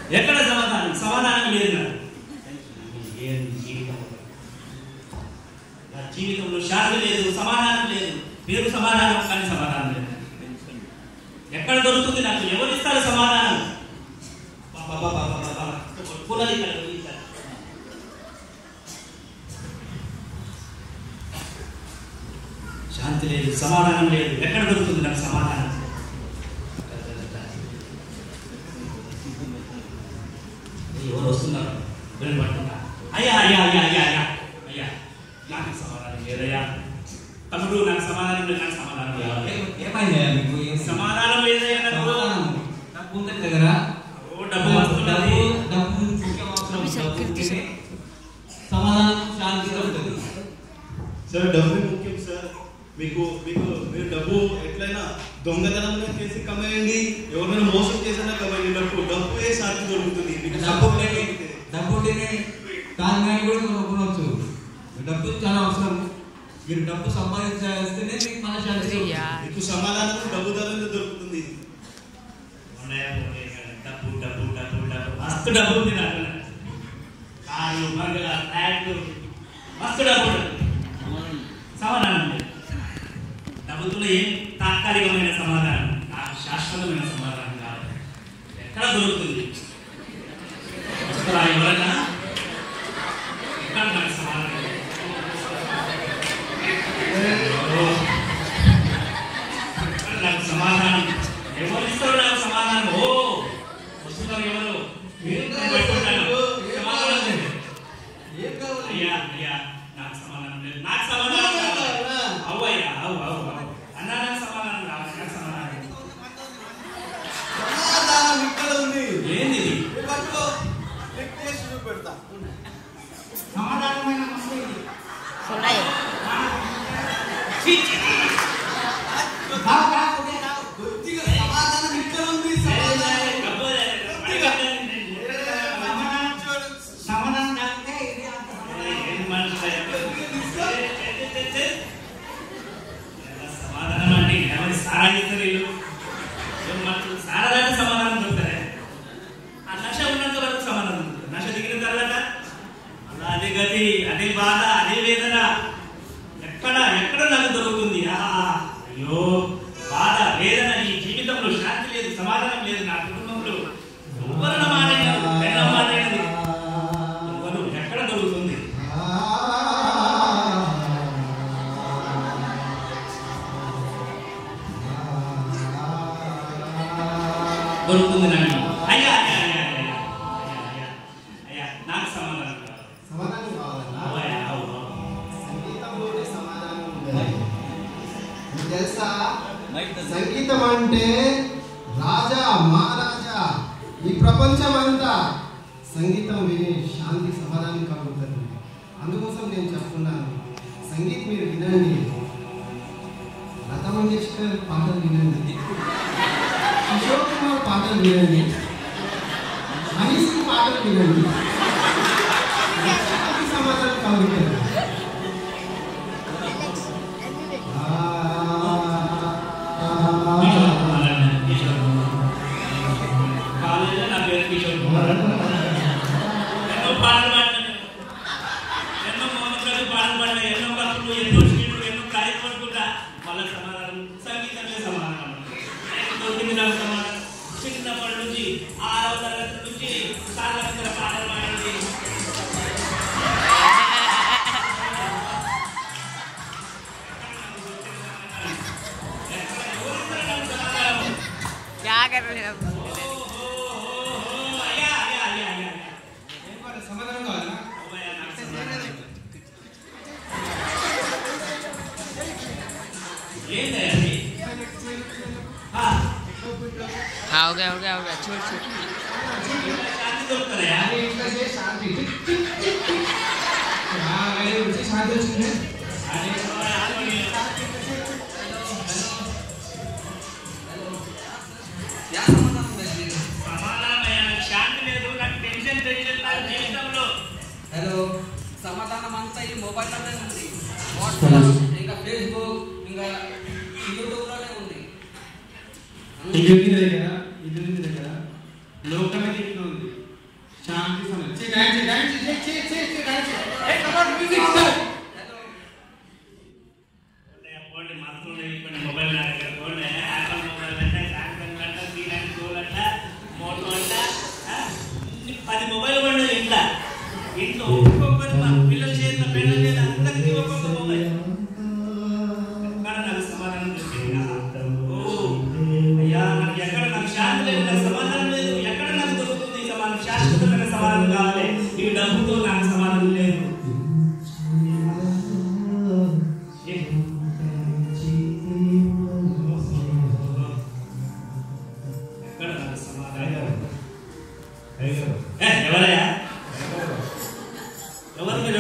ఎక్కడ సమాధానం సమాధానం లేదు నాకు ఏం జీవితం నా జీవితంలో శాంతి లేదు సమాధానం లేదు పేరు సమాధానం కానీ సమాధానం లేదు ఎక్కడ దొరుకుతుంది నాకు ఎవరు ఇస్తారు సమాధానం బాబా, బాబా, బాబా, బాబా. పునరి ఇక్కడ, ఇక్కడ. శాంతి లేదు సమాధానం లేదు ఎక్కడ దొరుకుతుంది నాకు సమాధానం ఎవరు వస్తున్నారు వెళ్ళి పట్టుకుంటా అయ్యా అయ్యా అయ్యా అయ్యా అయ్యా అయ్యా నాకు సమాధానం లేదయ్యా తమ్ముడు నాకు సమాధానం లేదు నాకు సమాధానం కావాలి ఏమైందయ్యా మీకు ఏం సమాధానం లేదయ్యా నాకు సమాధానం డబ్బు ఉంది దగ్గర ఓ, డబ్బు వస్తున్నది డబ్బు డబ్బు ముఖ్యం అవసరం డబ్బు ఉంటేనే సమాధానం శాంతిగా ఉంటుంది సార్ డబ్బు ముఖ్యం సార్ మీకు మీకు మీరు డబ్బు ఎట్లయినా దొంగతనంగా చేసి కమేయండి ఎవరైనా మోసం చేసినా కమేయండి డబ్బు డబ్బు ఏ శాంతి దొరుకుతుంది మీకు డబ్బు డబ్బు ఉంటేనే దొరికితే. డబ్బు ఉంటేనే దాని మీద కూడా మనం కొనవచ్చు డబ్బు చాలా అవసరం మీరు డబ్బు సంపాదించేస్తేనే మీకు మన శాంతి దొరుకుతుంది. మీకు సమాధానం డబ్బు ధరలో దొరుకుతుంది ఉన్నాయా, ఉన్నాయా, డబ్బు డబ్బు డబ్బు డబ్బు మస్తు డబ్బు ఉంది నాకు కార్లు బంగ్లా ఫ్లాట్లు మస్తు డబ్బు ఉంది. సమాధానం లేదు డబ్బుతో ఏం తాత్కాలికమైన సమాధానం నాకు శాశ్వతమైన సమాధానం కావాలి ఎక్కడ దొరుకుతుంది వస్తారా ఎవరైనా ఎక్కడ నాకు సమాధానం ఓ. ఎక్కడ నాకు సమాధానం ఎవరు ఇస్తారు నాకు సమాధానం ఓ వస్తున్నారు ఎవరు మీరు పెట్టుకుంటాను సమాధానం లేదు. ఏం కావాలి? అయ్యా అయ్యా నాకు సమాధానం లేదు నాకు సమాధానం కావాలి అవు అయ్యా అవు అవు అవు అన్నా నాకు సమాధానం కావాలి నాకు సమాధానం లేదు. సమాధానం ఇక్కడ ఉంది ఏంది ఇది? పట్టుకో. క్లిక్ చేసి చూపెడతా. సమాధానమైన మస్తు ఇది. ఉన్నాయి ఛీ, ఛీ, ఛీ. కాదు, కాదు, కాదు. కొద్దిగా సమాధానం ఇక్కడ ఉంది లేదు, సమాధానం. లేదు, డబ్బు లేదు. కొద్దిగా. సమాధానం చూడు. సమాధానం కాకపోతే ఇది అంత ఏం మనుషులయ్యా? ఏ, ఏ, ఏ, ఏ, ఏ. ఎలా సమాధానం అంటే ఎవరి సారాగిస్తారు వీళ్ళు ఏం మాట్లాడు సారదాన్ని సమాధానం దొరుకుతారే ఆ నశ ఉన్నంత వరకు సమాధానం దొరుకుతుంది నశ దిగిన తర్వాత అలా అదే గతి అదే బాధ అదే వేదన ఎక్కడ ఎక్కడ నాకు దొరుకుతుంది ఆ, అయ్యో బాధ వేదన ఈ జీవితంలో శాంతి లేదు సమాధానం లేదు నా కుటుంబంలో ఎవరు మానేయాలి పెళ్ళం మానేయాలి ఎవరు ఎక్కడ దొరుకుతుంది దొరుకుతుంది నాకు అయ్యా అయ్యా అయ్యా అయ్యా అయ్యా అయ్యా అయ్యా నాకు సమాధానం కావాలి సమాధానం కావాలన్నా అవ్వయ్యా, అవ్వు, అవ్వు. సంగీతంలోనే సమాధానం ఉంది మీకు తెలుసా మైక్ దగ్గర. సంగీతం అంటే రాజా మహారాజా ఈ ప్రపంచం అంతా సంగీతం విని శాంతి సమాధానం కలుగుతుంది అందుకోసం నేను చెప్తున్నాను సంగీత్ మీరు వినండి లతా మంగేష్కర్ పాటలు వినండి కిషోర్ కుమార్ పాటలు వినండి హనీ సింగ్ పాటలు వినండి శాంతి సమాధానం కలుగుతుంది కిషోర్ కుమార్ అన్న, కిషోర్ కుమార్. కాలేజీలో నా పేరు కిషోర్ కుమార్ అన్న. ఎన్నో పాటలు పాడినాను ఎన్నో మౌనకాలు పాటలు పాడినా ఎన్నో భక్తులు ఎన్నో స్త్రీలు ఎన్నో కార్యక్రమాలు కూడా వాళ్ళ సమాధానం సంగీతమే సమాధానం దొరికింది నాకు సమాధానం చిన్నప్పటి నుంచి ఆరవ తరగతి నుంచి సార్వత్రిక పాటలు పాడింది జాగ్రత్త అయ్యా అయ్యా అయ్యా అయ్యా ఏం కావాలి? సమాధానం కావాలా అయ్యా నాకు సమాధానం ఏందయ్యా అది? ఆ, हो गया हो गया हो गया छोड़ छोड़ శాంతి దొరుకుతుందయ్యా? అది ఇట్లా చేసి శాంతి ఆ, వెళ్ళి వచ్చి శాంతి వచ్చింది అది కూడా ఆత్మీయ. యా సమాధానం లేదు. సమాధానమయ్యా, నాకు శాంతి లేదు నాకు టెన్షన్ టెన్షన్ నాకు జీవితంలో హలో సమాధానం అంతా ఈ మొబైల్లోనే ఉంది వాట్సాప్ ఇంకా ఫేస్బుక్ ఇంకా యూట్యూబ్లోనే ఉంది ఇది ఉంది దగ్గర ఇది ఉంది దగ్గర లోకమే ఇట్లా ఉంది చే డాన్స్ డాన్స్ చే చే చే చే డాన్స్ ఏ కమ్ ఆన్ మ్యూజిక్ స్టార్ట్ పోండి మనసులో కొన్ని మొబైల్ నాటకాలు పోండి యాపిల్ మొబైల్ అంటే సామ్సంగ్ అంట సీనాన్ గోల్ అంట మోటో అంట ఆ? ఇన్ని పది మొబైల్ పండుగ ఇంట్లో ఇంట్లో ఒక్కొక్కరి మా పిల్లల చేతిలో పిల్లల చేతి అందరికీ ఒక్కొక్క మొబైల్ ఎక్కడ నాకు సమాధానం దొరికింది కదా? ఓ అయ్యా నాకు ఎక్కడ నాకు శాంతి లేదు నాకు సమాధానం లేదు ఎక్కడ నాకు దొరుకుతుంది ఈ సమాధానం శాశ్వతమైన సమాధానం కావాలి ఈ డబ్బుతో నాకు సమాధానం లేదు ఏ? ఎక్కడ నాకు సమాధానం ఏ, ఎవరయ్యా ఎవరు మీరు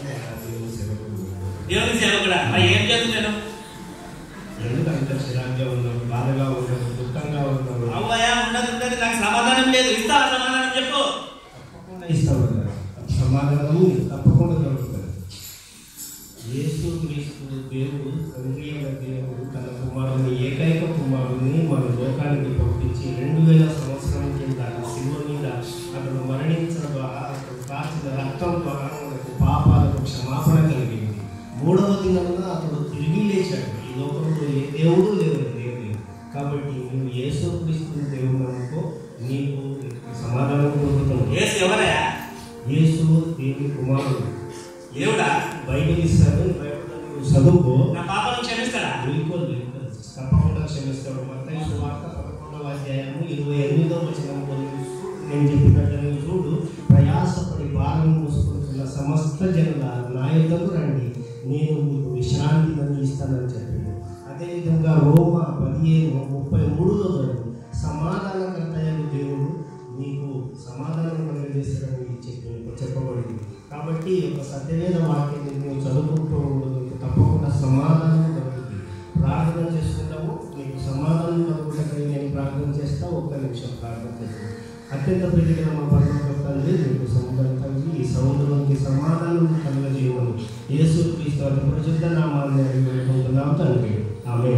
దేవుని సేవకుడా మరి ఏం చేస్తున్నాను ఎందుకంత చిరాగ్గా ఉన్నావు బాధగా ఉన్నావు దుఃఖంగా ఉన్నావు అవ్వయ్యా ఉండదు ఉండదు నాకు సమాధానం లేదు ఇస్తా సమాధానం చెప్పు తప్పకుండా ఇస్తావు కదా సమాధానము తప్పకుండా దొరుకుతుంది యేసు క్రీస్తు దేవుడు తండ్రి అయిన దేవుడు తన కుమారుని ఏకైక కుమారుని మన లోకానికి పంపించి రెండు వేల సంవత్సరం కింద శిలువ మీద అతడు మరణించడం ద్వారా అతడు కాచిన రక్తం ద్వారా మనకు పాపాలకు క్షమాపణ కలిగింది మూడవ దినమున అతడు తిరిగి లేచాడు ఈ లోకంలో ఏ దేవుడు లేడు దేవుడు కాబట్టి నువ్వు యేసు క్రీస్తు దేవుడు అనుకో నీకు సమాధానం దొరుకుతుంది ఏసు ఎవరయ్యా యేసు దేవుని కుమారుడు దేవుడా బైబిల్ ఇస్తాడు బైబిల్ నువ్వు చదువుకో నా పాపాలను క్షమిస్తాడా బిల్కుల్ బిల్కుల్ తప్పకుండా క్షమిస్తాడు మత్తయి సువార్త పదకొండవ అధ్యాయము ఇరవై ఎనిమిదవ వచనం నేను చెప్పినట్టు నువ్వు చూడు ప్రయాసపడి భారం మోసుకుంటున్న సమస్త జనుల నా యొద్దకు రండి నేను మీకు విశ్రాంతిని ఇస్తానని చెప్పాడు అదేవిధంగా రోమ పదిహేను ముప్పై మూడులో చదువు సమాధానకర్తయ్యకు దేవుడు నీకు సమాధానం కలిగజేస్తాడని చెప్పి చెప్పబడింది కాబట్టి ఒక సత్యమైన వాక్యాన్ని నువ్వు చదువుకుంటూ ఉండదు నీకు తప్పకుండా సమాధానం దొరుకుతుంది ప్రార్థన చేసుకుంటాము నీకు సమాధానం దొరుకుతుంది నేను ప్రార్థన చేస్తా ఒక్క నిమిషం ప్రార్థన చేస్తాను అత్యంత ప్రీతిగా మా పరలోక తండ్రి నీకు సముద్రం తండ్రి ఈ సముద్రంకి సమాధానం కలగజేయమని యేసు క్రీస్తు అతి పరిశుద్ధ నామాన్ని అడిగి వేడుకుంటున్నాం తండ్రి ఆమె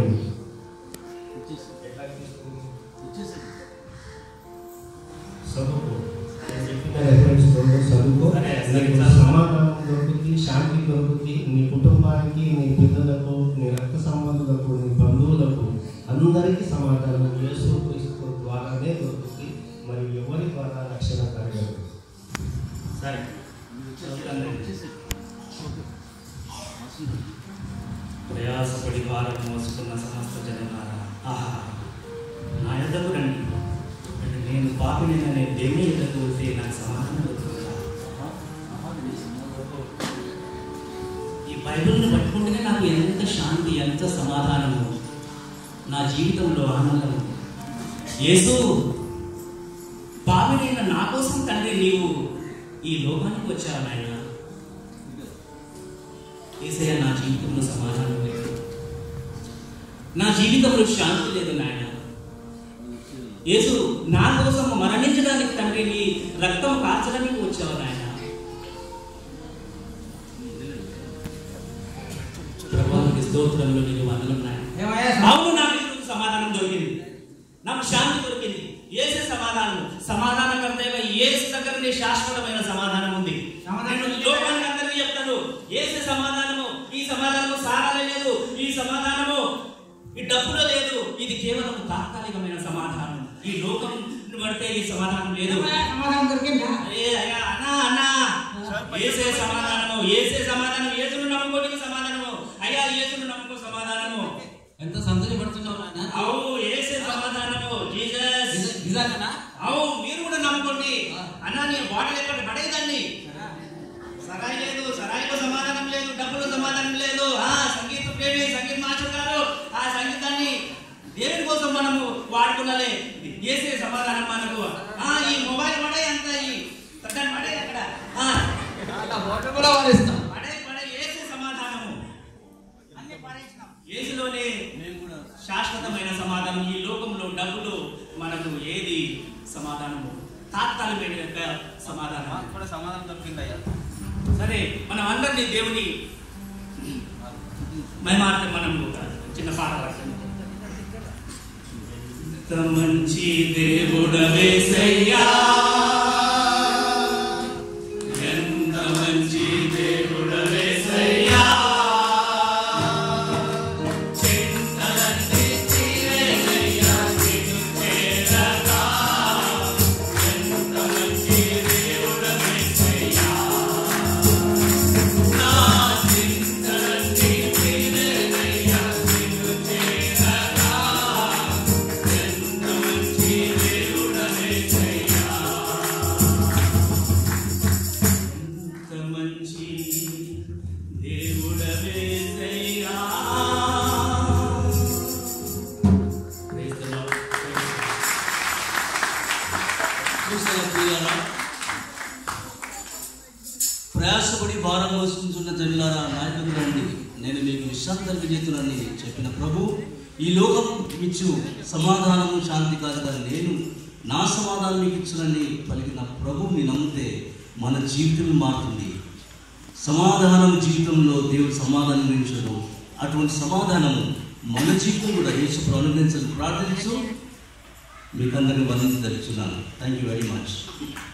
చదువుకో నేను చెప్పిన రెఫరెన్స్ రెండు చదువుకో సరే, సరే, నీకు సరే. సమాధానం దొరుకుతుంది శాంతి దొరుకుతుంది నీ కుటుంబానికి నీ పిల్లలకు నీ రక్త సంబంధులకు నీ బంధువులకు అందరికీ సమాధానం యేసు క్రీస్తు ద్వారానే దొరుకుతుంది మరి ఎవరి ద్వారా రక్షణ కలగదు సరే ప్రయాసపడి భారం మోసుకున్న సమస్త జనమారా ఆహా నా ఎద్దకు రండి అంటే నేను పాపినేననే దేవుని ఎద్దకు వస్తే నాకు సమాధానం దొరుకుతుందా ఈ బైబిల్ని పట్టుకుంటేనే నాకు ఎంత శాంతి ఎంత సమాధానము నా జీవితంలో ఆనందము యేసు పాపినైన నా కోసం తండ్రి నీవు ఈ లోకానికి వచ్చావు నాయన ఏసయ్య నా జీవితంలో సమాధానం లేదు నా జీవితంలో శాంతి లేదు నాయన యేసు నా కోసం మరణించడానికి తండ్రి నీ రక్తం కాల్చడానికి వచ్చావు నాయన ప్రభావానికి స్తోత్రంలో నీకు వందనం నాయన ఏమయ్యా అవును నాకు ఈరోజు సమాధానం దొరికింది నాకు శాంతి దొరికింది ఏసే సమాధానం సమాధానకర్తగా ఏసు దగ్గర నీ శాశ్వతమైన సమాధానం ఉంది సమాధానం నేను లోకానికి అందరికీ చెప్తాను ఏసే సమాధానము ఈ సమాధానము సారాలే లేదు ఈ సమాధానము ఈ డబ్బులో లేదు ఇది కేవలం తాత్కాలికమైన సమాధానం ఈ లోకం పడితే ఈ సమాధానం లేదు ఏమయ్యా, సమాధానం దొరికిందా అరే అయ్యా అన్నా అన్నా ఏసే సమాధానము ఏసే సమాధానం ఏసును నమ్ముకోనికి సమాధానము అయ్యా ఏసును నమ్ముకో సమాధానము ఎంత సంతోషపడుతున్నావు నాయన అవును ఏసే సమాధానము జీసస్ నిజ- నిజంగానా అవును మీరు కూడా నమ్ముకోండి అన్నా నేను బాటిల్ ఎక్కడ పడేదాన్ని సరాయి లేదు సరాయిలో సమాధానం లేదు డబ్బులో సమాధానం లేదు ఆ సంగీత ప్రేమి సంగీత మాస్టర్ గారు ఆ సంగీతాన్ని దేని కోసం మనము వాడుకున్నలే ఏసే సమాధానం మనకు ఆ ఈ మొబైల్ పడే అంత ఈ దాన్ని పడే అక్కడ ఆ అలా హోటల్ కూడా వారిస్తాం పడే పడే ఏసే సమాధానము అన్ని పడేసినాం ఏసులోనే శాశ్వతమైన సమాధానం ఈ లోకంలో డబ్బులు మనకు ఏది సమాధానము తాత్కాలికమైన యొక్క సమాధానం కూడా సమాధానం దొరికిందయ్యా సరే మనం అందరినీ దేవుని మహిమార్థం మనం ఒక చిన్న పాట పాడతాం మంచి దేవుడవేసయ్యా క్రీస్తుల ప్రియులారా ప్రయాసపడి భారం మోసుకుంటున్న జనులారా నాయకుడు రండి నేను మీకు విశ్రాంతి కలిగజేతునని చెప్పిన ప్రభు ఈ లోకం ఇచ్చు సమాధానము శాంతి కాదు కానీ నేను నా సమాధానం మీకు ఇచ్చునని పలికిన ప్రభువుని నమ్మితే మన జీవితం మారుతుంది సమాధానం జీవితంలో దేవుడు సమాధానం గురించడు అటువంటి సమాధానము మన జీవితం కూడా యేసు అనుగ్రహించాలని ప్రార్థించు మీకు అందరికీ వందలు తెలుస్తున్నాను థ్యాంక్ యూ వెరీ మచ్